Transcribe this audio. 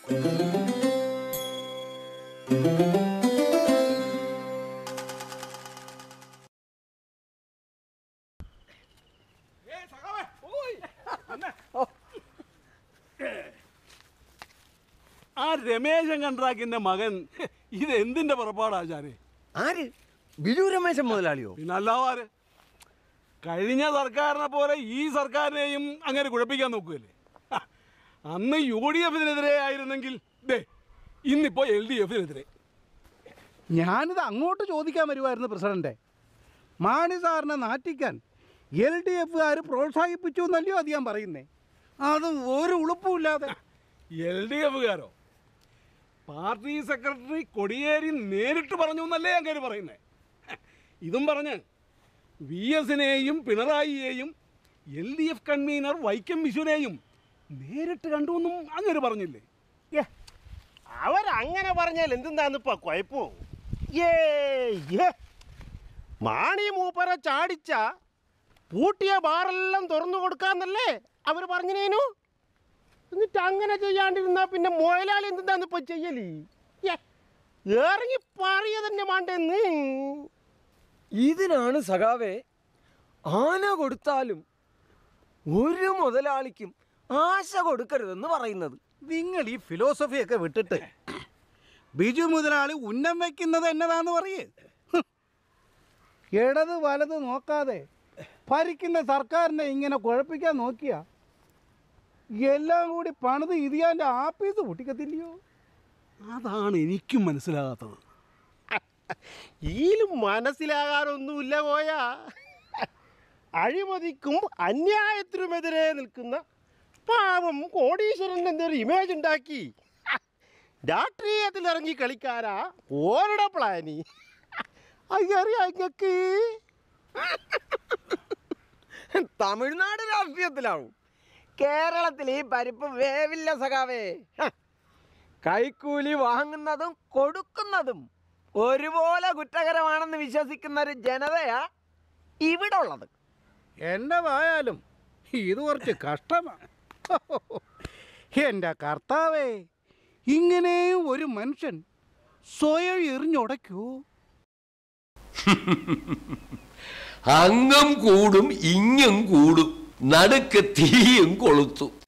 ആ രമേശൻ കണ്ട്രാക്കിന്റെ മകൻ ഇത് എന്തിന്റെ പുറപ്പാടാചാരെ ആര് ബിജു രമേശൻ മുതലാളിയോ പിന്നെ അല്ലാവാര് കഴിഞ്ഞ സർക്കാരിനെ പോലെ ഈ സർക്കാരിനെയും അങ്ങനെ കുഴപ്പിക്കാൻ നോക്കുകയല്ലേ ഹ, അന്ന് യു ഡി എഫിനെതിരെ ആയിരുന്നെങ്കിൽ ദേ ഇന്നിപ്പോ എൽ ഡി എഫിനെതിരെ ഞാനിത് അങ്ങോട്ട് ചോദിക്കാൻ വരുമായിരുന്നു പ്രസിഡന്റെ മാണി സാറിനെ നാറ്റിക്കാൻ എൽ ഡി എഫുകാർ പ്രോത്സാഹിപ്പിച്ചു എന്നല്ലയോ അത് ഞാൻ പറയുന്നേ അത് ഒരു ഉളുപ്പുമില്ലാതെ എൽ ഡി എഫുകാരോ പാർട്ടി സെക്രട്ടറി കൊടിയേരി നേരിട്ട് പറഞ്ഞു എന്നല്ലേ അങ്ങനെ പറയുന്നേ ഹ, ഇതും പറഞ്ഞ് വി എസിനെയും പിണറായിയെയും L D F convener Vaikom വിശുവിനെയും നേരിട്ട് കണ്ടു എന്നും അങ്ങനെ പറഞ്ഞില്ലേ അവരങ്ങനെ പറഞ്ഞാൽ എന്തെന്താന്നിപ്പോ കുഴപ്പമോ ഏ ഏ. മാണി മൂപ്പര ചാടിച്ച പൂട്ടിയ ബാറെല്ലാം തുറന്നു കൊടുക്കാന്നല്ലേ അവർ പറഞ്ഞിനേനു എന്നിട്ട് അങ്ങനെ ചെയ്യാണ്ടിരുന്നാ പിന്നെ മുതലാളി എന്തെന്താന്നിപ്പോ ചെയ്യല് ഏ, ഇറങ്ങി പറയ തന്നെ മാണ്ടെന്ന് ഇതിനാണ് സഖാവേ ആന കൊടുത്താലും ഒരു മുതലാളിക്കും ആശ കൊടുക്കരുതെന്ന് പറയുന്നത് നിങ്ങൾ ഈ ഫിലോസഫിയൊക്കെ വിട്ടിട്ട് ബിജു മുതലാളി ഉന്നം വയ്ക്കുന്നത് എന്നതാന്ന് പറയേ ഹും. ഇടത് വലത് നോക്കാതെ ഭരിക്കുന്ന സർക്കാരിനെ ഇങ്ങനെ കുഴപ്പിക്കാൻ നോക്കിയ എല്ലാം കൂടി പണിത് ഇതിയാൻ്റെ ആപ്പീസ് പൊട്ടിക്കത്തില്ലയോ അതാണ് എനിക്കും മനസ്സിലാകാത്തത് ഈലും മനസ്സിലാകാനൊന്നുമില്ല പോയ അഴിമതിക്കും അന്യായത്തിനുമെതിരെ നിൽക്കുന്ന പാവം കോടീശ്വരൻ എന്നൊരു ഇമേജ് ഉണ്ടാക്കി രാഷ്ട്രീയത്തിൽ ഇറങ്ങി കളിക്കാരാ ഓരുടെ പ്ലാനി അറിയാം ഇങ്ങക്ക് തമിഴ്നാട് രാഷ്ട്രീയത്തിലാവും കേരളത്തിൽ ഈ പരിപ്പ് വേവില്ല സഖാവേ ഹ. കൈക്കൂലി വാങ്ങുന്നതും കൊടുക്കുന്നതും ഒരുപോലെ കുറ്റകരമാണെന്ന് വിശ്വസിക്കുന്ന ഒരു ജനതയാ ഇവിടെ ഉള്ളത് എന്നതായാലും ഇത് കുറച്ച് കഷ്ടമാണ് എൻ്റെ കർത്താവേ ഇങ്ങനെയും ഒരു മനുഷ്യൻ സ്വയം എറിഞ്ഞുടയ്ക്കൂ അങ്ങും കൂടും ഇങ്ങും കൂടും നടുക്ക് തീയും കൊളുത്തും